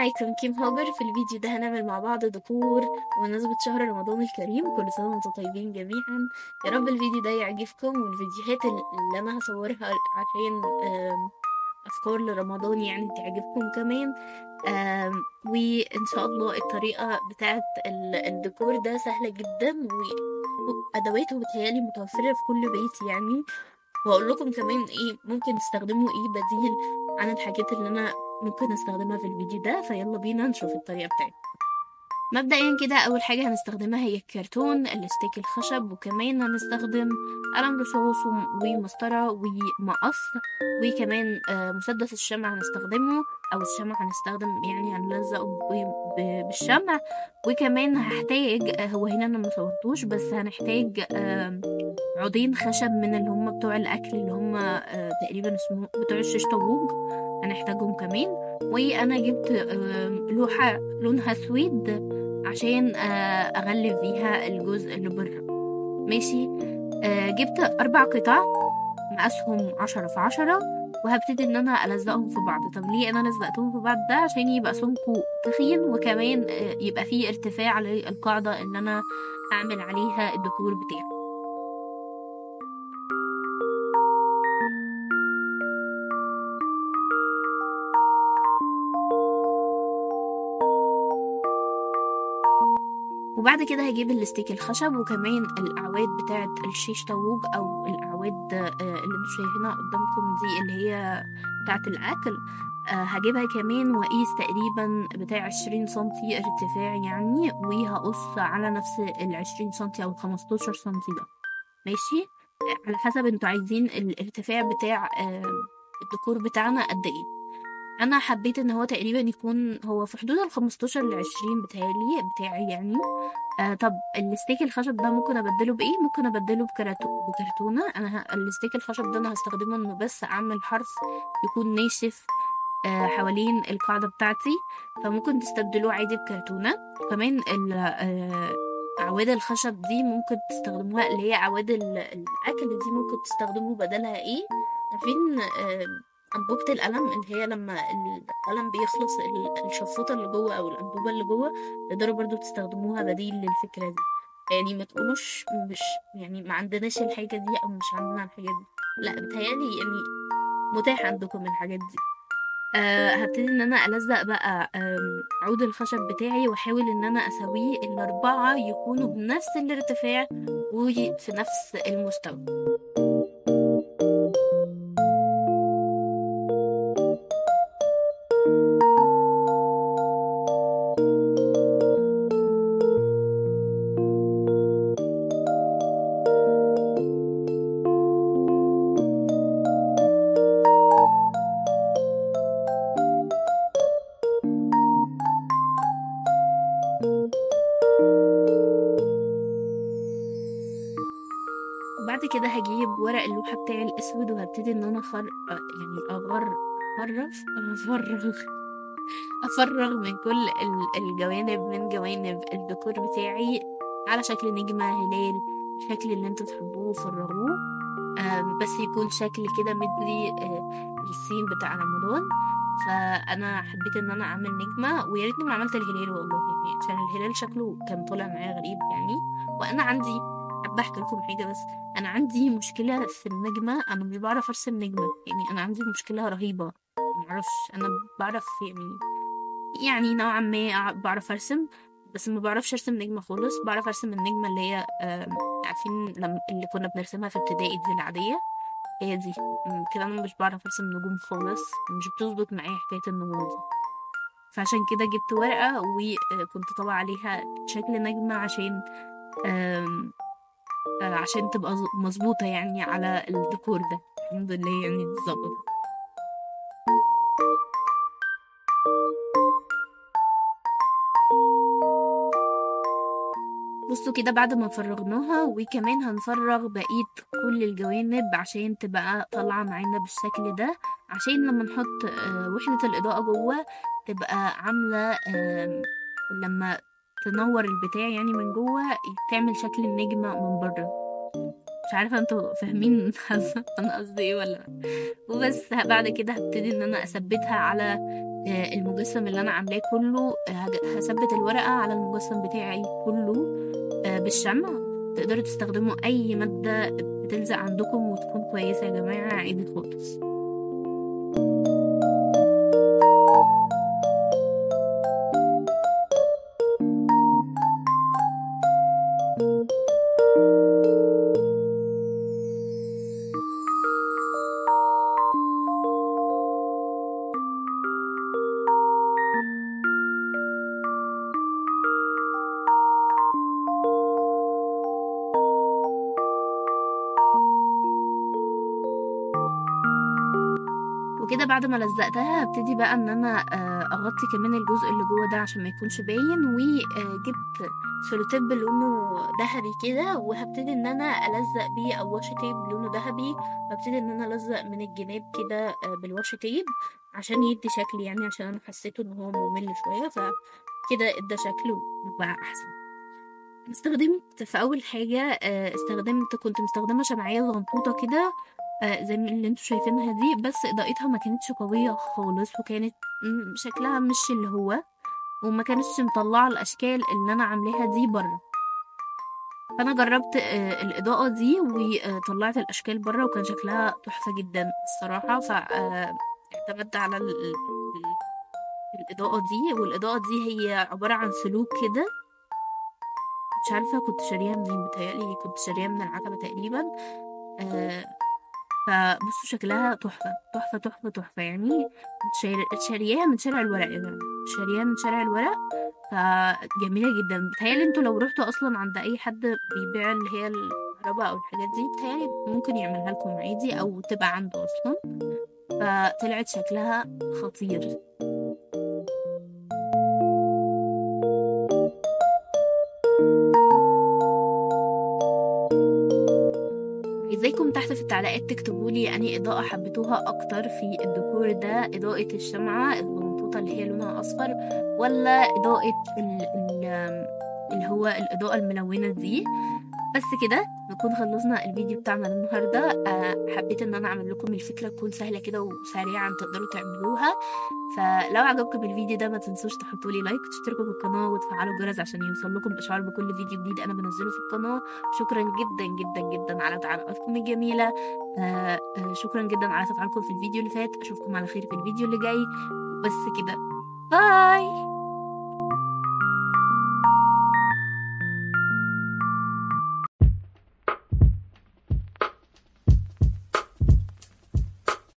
معاكم كيم هاجر في الفيديو ده هنعمل مع بعض ديكور بمناسبة شهر رمضان الكريم كل سنة وانتم طيبين جميعا يا رب الفيديو ده يعجبكم والفيديوهات اللي انا هصورها عشان آم، افكار لرمضان يعني تعجبكم كمان آم، وان شاء الله الطريقة بتاعت ال- الديكور ده سهلة جدا و- وادواته بتهيالي متوفرة في كل بيت يعني واقول لكم كمان ايه ممكن تستخدموا ايه بديل عن الحاجات اللي انا ممكن استخدمها في الفيديو ده فيلا بينا نشوف الطريقة بتاعتي مبدئيا كده اول حاجة هنستخدمها هي الكرتون الستيك الخشب وكمان هنستخدم قلم رصاص وم- ومسطرة ومقص وكمان آه، مسدس الشمع هنستخدمه او الشمع هنستخدم يعني هنلزقه ب- ب- بالشمع وكمان هحتاج آه، هو هنا انا مصورتوش بس هنحتاج آم، عودين خشب من اللي هم بتوع الاكل اللي هم آه، تقريبا اسمه بتوع الشيش طاووق هنحتاجهم كمان وانا جبت آم، لوحة لونها اسود عشان آه، اغلف بيها الجزء اللي بره ماشي آه، جبت اربع قطع مقاسهم عشرة في عشرة وهبتدي ان انا الزقهم في بعض طب ليه انا لزقتهم في بعض ده عشان يبقى سمكه تخين وكمان آه، يبقى فيه ارتفاع للقاعدة اللي انا اعمل عليها الديكور بتاعي وبعد كده هجيب الستيك الخشب وكمان الاعواد بتاعه الشيش طاووق او الاعواد آه، اللي انتوا شايفينها قدامكم دي اللي هي بتاعه الاكل آه، هجيبها كمان واقيس تقريبا بتاع 20 سنتي ارتفاع يعني وهقص على نفس ال 20 سنتي او ال 15 سنتي ده ماشي آه، على حسب انتوا عايزين الارتفاع بتاع آه، الديكور بتاعنا قد ايه انا حبيت ان هو تقريبا يكون هو في حدود ال 15 ل 20 بتهيألي بتاعي يعني آه طب الستيك الخشب ده ممكن ابدله بايه ممكن ابدله بكراتو بكرتونه انا ه... الستيك الخشب ده انا هستخدمه انه بس اعمل حرف يكون ناشف آه حوالين القاعده بتاعتي فممكن تستبدلوه عادي بكرتونه كمان ال آه اعواد الخشب دي ممكن تستخدموها اللي هي اعواد ال- الاكل دي ممكن تستخدموا بدلها ايه عارفين آه انبوبه القلم اللي هي لما القلم بيخلص ال- الشفوطه اللي جوه او الانبوبه اللي جوه تقدروا برضو تستخدموها بديل للفكرة دي يعني ما تقولوش مش يعني ما عندناش الحاجة دي أو مش عندنا الحاجة دي لا بتهيألي يعني متاح عندكم الحاجات دي أه هبتدي ان انا الزق بقى آم، عود الخشب بتاعي واحاول ان انا اسويه الاربعه يكونوا بنفس الارتفاع وفي نفس المستوى وبعد كده هجيب ورق اللوحة بتاعي الأسود وهبتدي إن أنا أخر يعني أغر أفرغ أفرغ أفرغ من كل ال- الجوانب من جوانب الديكور بتاعي على شكل نجمة هلال الشكل اللي انتوا تحبوه فرغوه آم، بس يكون شكل كده مدي آه، السين بتاع رمضان فأنا حبيت إن أنا أعمل نجمة ويا ريتني ما عملت الهلال والله يعني عشان الهلال شكله كان طالع معايا غريب يعني وأنا عندي حابة أحكي لكم حاجة بس انا عندي مشكله في النجمه انا مش بعرف ارسم نجمه يعني انا عندي مشكله رهيبه معرفش انا بعرف يعني يعني نوعا ما أع- بعرف ارسم بس ما بعرفش ارسم نجمه خالص بعرف ارسم النجمه اللي هي آم، عارفين لما اللي كنا بنرسمها في ابتدائي دي العاديه هي دي م، كده انا مش بعرف ارسم نجوم خالص مش بتظبط معايا حكايه النجوم دي فعشان كده جبت ورقه وكنت طابعه عليها شكل نجمه عشان آم، آه، عشان تبقى ز- مظبوطة يعني على الديكور ده الحمد لله يعني اتظبط بصوا كده بعد ما فرغناها وكمان هنفرغ بقية كل الجوانب عشان تبقى طالعة معانا بالشكل ده عشان لما نحط آه، وحدة الإضاءة جوه تبقى عاملة آم، لما تنور البتاع يعني من جوه تعمل شكل النجمة من بره مش عارفة انتوا فاهمين انا قصدي ايه ولا لأ. وبس بعد كده هبتدي ان انا اثبتها على آه، المجسم اللي انا عاملاه كله آه، هج- هثبت الورقة على المجسم بتاعي كله آه، بالشمع تقدروا تستخدموا اي مادة بتلزق عندكم وتكون كويسة يا جماعة عادي خالص وكده بعد ما لزقتها هبتدي بقى ان انا آه، اغطي كمان الجزء اللي جوه ده عشان ما يكونش باين وجبت سولوتيب لونه ذهبي كده وهبتدي ان انا الزق بيه او واشي تيب لونه ذهبي وابتدي ان انا الزق من الجناب كده آه، بالواشي تيب عشان يدي شكل يعني عشان انا حسيته ان هو ممل شويه فكده ادى شكل وبقى احسن استخدمت في اول حاجه آه، استخدمت كنت مستخدمه شمعيه صغنطوطه كده آه، زي ما اللي انتوا شايفينها دي بس اضاءتها ما كانتش قويه خالص وكانت م- شكلها مش اللي هو وما كانتش مطلعه الاشكال اللي انا عاملاها دي بره فانا جربت آه، الاضاءه دي وطلعت الاشكال بره وكان شكلها تحفه جدا الصراحه فاعتمدت على ال- ال- الاضاءه دي والاضاءه دي هي عباره عن سلوك كده مش عارفه كنت شاريها منين بتهيألي كنت شاريها من العتبه تقريبا آه فبصوا شكلها تحفة تحفة تحفة تحفة يعني كنت شاري- شارياها من شارع الورق يا جماعة شارياها من شارع الورق فجميلة جدا بتهيألي انتوا لو رحتوا اصلا عند اي حد بيبيع اللي هي الكهرباء او الحاجات دي بتهيألي ممكن يعملها لكم عادي او تبقى عنده اصلا فطلعت شكلها خطير ازيكم تحت في التعليقات تكتبوا لي انهي اضاءه حبيتوها اكتر في الديكور ده اضاءه الشمعه البنطوطه اللي هي لونها اصفر ولا اضاءه ال ال اللي هو الاضاءه الملونه دي بس كده نكون خلصنا الفيديو بتاعنا النهارده آه، حبيت ان انا اعمل لكم الفكره تكون سهله كده وسريعا تقدروا تعملوها فلو عجبكم الفيديو ده ما تنسوش تحطوا لي لايك وتشتركوا في القناه وتفعلوا الجرس عشان يوصل لكم اشعار بكل فيديو جديد انا بنزله في القناه شكرا جدا جدا جدا على تعليقاتكم الجميله آه آه شكرا جدا على تفاعلكم في الفيديو اللي فات اشوفكم على خير في الفيديو اللي جاي بس كده باي